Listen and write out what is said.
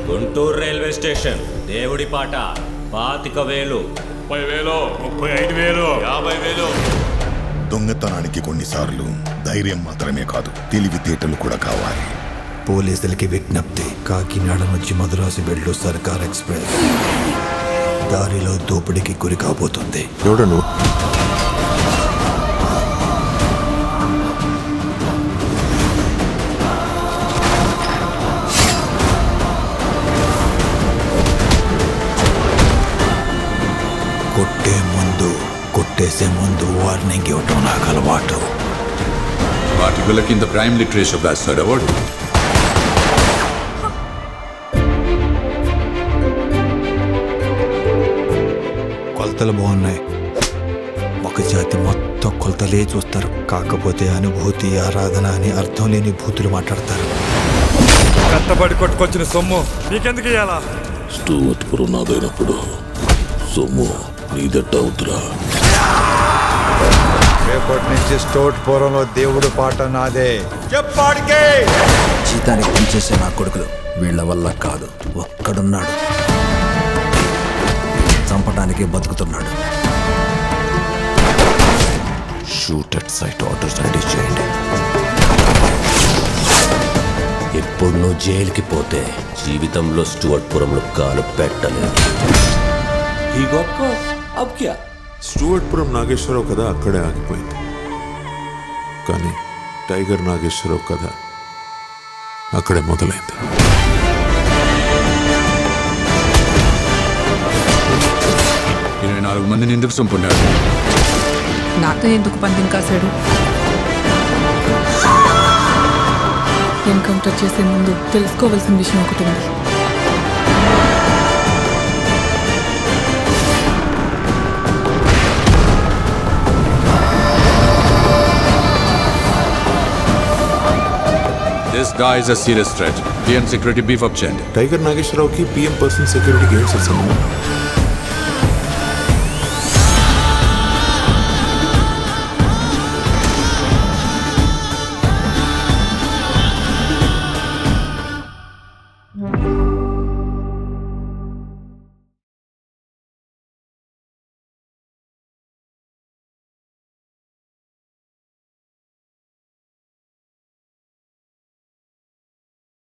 Guntur railway station దేవుడి పాట పాతిక వేలు ముప్పై వేలు ముప్పై ఐదు వేలు యాభై వేలు దొంగతనానికి కొన్నిసార్లు ధైర్యం మాత్రమే కాదు తెలివితేటలు కూడా కావాలి పోలీసులకి విజ్ఞప్తి కాకినాడ నుంచి మద్రాసు వెళ్ళు సర్కార్ ఎక్స్ప్రెస్ దారిలో దోపిడీకి గురి కాబోతుంది ఎవడను కొట్టే ముందు కొట్టేసే ముందు వార్నింగ్ ఇవ్వటం నాకు అలవాటు వాటి కింద ప్రైమ్ లిటరేచర్ రాస్తాడు అవార్డు కొలతలు బాగున్నాయి ఒక జాతి మొత్తం కొలతలే చూస్తారు కాకపోతే అనుభూతి ఆరాధన అని అర్థం లేని భూతులు మాట్లాడతారు కట్టబడి కొట్టుకొచ్చిన సొమ్ము నీకెందుకు ఇయ్యాలా స్టూవర్ట్పురం నాదైనప్పుడు సొమ్ము నీదట్ట అవుతురా రేపటి నుంచి స్టోట్ పూర్వంలో దేవుడు పాట నాదే జీతానికి పనిచేసే నా కొడుకులు వీళ్ళ వల్ల కాదు ఒక్కడున్నాడు చంపడానికి బతుకుతున్నాడు shoot at sight orders ready చేయండి ఇప్పుడు నువ్వు జైలుకి పోతే జీవితంలో స్టూవర్ట్పురంలో కాలు పెట్టలేదు ఈ గొప్ప అబ్ క్యా స్టూవర్ట్పురం నాగేశ్వరరావు కథ అక్కడే ఆగిపోయింది కానీ టైగర్ నాగేశ్వరరావు కథ అక్కడే మొదలైంది ఇరవై నాలుగు మందిని ఎందుకు చంపున్నాడు నాతో ఎందుకు పందెం కాశాడు ఎన్కౌంటర్ చేసే ముందు తెలుసుకోవాల్సిన విషయం ఒకటి ఉంది this guy is a serious threat. PN security beef up చేయండి టైగర్ నాగేశ్వరరావుకి పిఎం పర్సనల్ సెక్యూరిటీకి ఏం సార్ సంబంధం